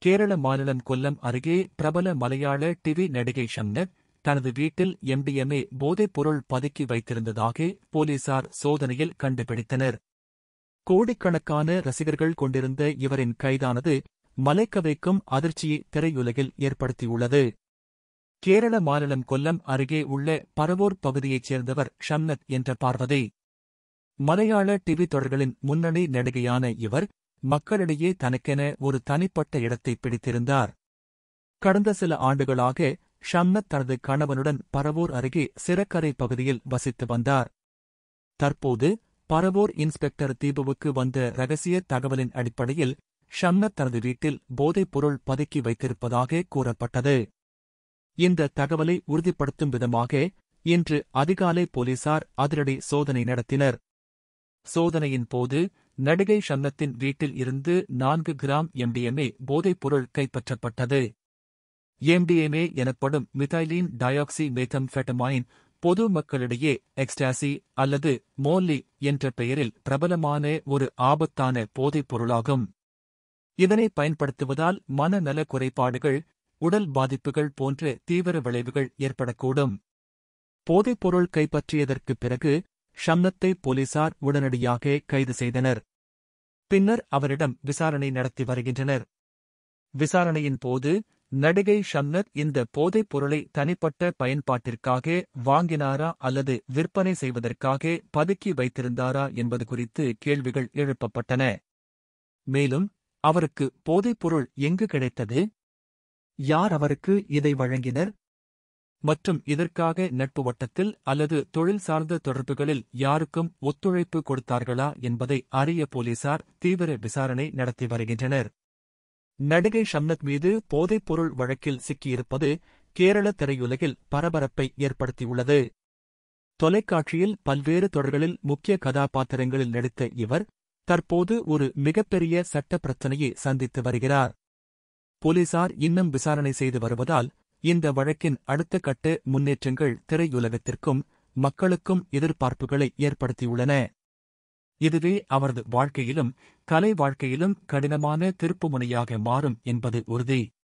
கேரள மாநிலம் கொல்லம் அருகே பிரபல மலையாள டிவி நடிகை ஷம்னத் தனது வீட்டில் எம்டிஎம்ஏ போதைப் பொருள் பதுக்கி வைத்திருந்ததாக போலீசார் சோதனையில் கண்டுபிடித்தனர் கோடிக்கணக்கான ரசிகர்கள் கொண்டிருந்த இவரின் கைதானது மலைக்க வைக்கும் அதிர்ச்சியை திரையுலகில் ஏற்படுத்தியுள்ளது கேரள மாநிலம் கொல்லம் அருகே உள்ள பரவூர் பகுதியைச் சேர்ந்தவர் ஷம்னத் என்ற பார்வதி மலையாள டிவி தொடர்களின் முன்னணி நடிகையான இவர் மக்களிடையே தனக்கென ஒரு தனிப்பட்ட இடத்தை பிடித்திருந்தார் கடந்த சில ஆண்டுகளாக ஷம்னத் தனது கணவனுடன் பரவூர் அருகே சிறக்கரை பகுதியில் வசித்து வந்தார் தற்போது பரவூர் இன்ஸ்பெக்டர் தீபுவுக்கு வந்த ரகசிய தகவலின் அடிப்படையில் ஷம்னத் தனது வீட்டில் போதைப் பொருள் பதுக்கி வைத்திருப்பதாக கூறப்பட்டது இந்த தகவலை உறுதிப்படுத்தும் விதமாக இன்று அதிகாலை போலீசார் அதிரடி சோதனை நடத்தினர் சோதனையின் போது நடிகை ஷம்னத்தின் வீட்டில் இருந்து நான்கு கிராம் எம்டிஎம்ஏ போதைப் பொருள் கைப்பற்றப்பட்டது எம்டிஎம்ஏ எனப்படும் மிதைலீன் டயாக்சி மெத்தம்ஃபெட்டமைன் பொது மக்களிடையே எக்ஸ்டாசி அல்லது மோல்லி என்ற பெயரில் பிரபலமான ஒரு ஆபத்தான போதைப் பொருளாகும் இதனை பயன்படுத்துவதால் மனநல குறைபாடுகள் உடல் பாதிப்புகள் போன்ற தீவிர விளைவுகள் ஏற்படக்கூடும் போதைப்பொருள் கைப்பற்றியதற்குப் பிறகு ஷம்னத்தை போலீசார் உடனடியாக கைது செய்தனர் பின்னர் அவரிடம் விசாரணை நடத்தி வருகின்றனர் விசாரணையின் போது நடிகை ஷம்னத் இந்த போதைப் பொருளை தனிப்பட்ட பயன்பாட்டிற்காக வாங்கினாரா அல்லது விற்பனை செய்வதற்காக பதுக்கி வைத்திருந்தாரா என்பது குறித்து கேள்விகள் எழுப்பப்பட்டன மேலும் அவருக்கு போதைப்பொருள் எங்கு கிடைத்தது யார் அவருக்கு இதை வழங்கினர் மற்றும் இதற்காக நட்பு வட்டத்தில் அல்லது தொழில் சார்ந்த தொடர்புகளில் யாருக்கும் ஒத்துழைப்பு கொடுத்தார்களா என்பதை அறிய போலீசார் தீவிர விசாரணை நடத்தி வருகின்றனர் நடிகை ஷம்னத் மீது போதைப்பொருள் வழக்கில் சிக்கியிருப்பது கேரள திரையுலகில் பரபரப்பை ஏற்படுத்தியுள்ளது தொலைக்காட்சியில் பல்வேறு தொடர்களில் முக்கிய கதாபாத்திரங்களில் நடித்த இவர் தற்போது ஒரு மிகப்பெரிய சட்ட பிரச்சனையை சந்தித்து வருகிறார் போலீசார் இன்னும் விசாரணை செய்து வருவதால் இந்த வழக்கின் அடுத்த கட்ட முன்னேற்றங்கள் திரையுலகத்திற்கும் மக்களுக்கும் எதிர்பார்ப்புகளை ஏற்படுத்தியுள்ளன இதுவே அவரது வாழ்க்கையிலும் கலை வாழ்க்கையிலும் கடினமான திருப்புமுனையாக மாறும் என்பது உறுதி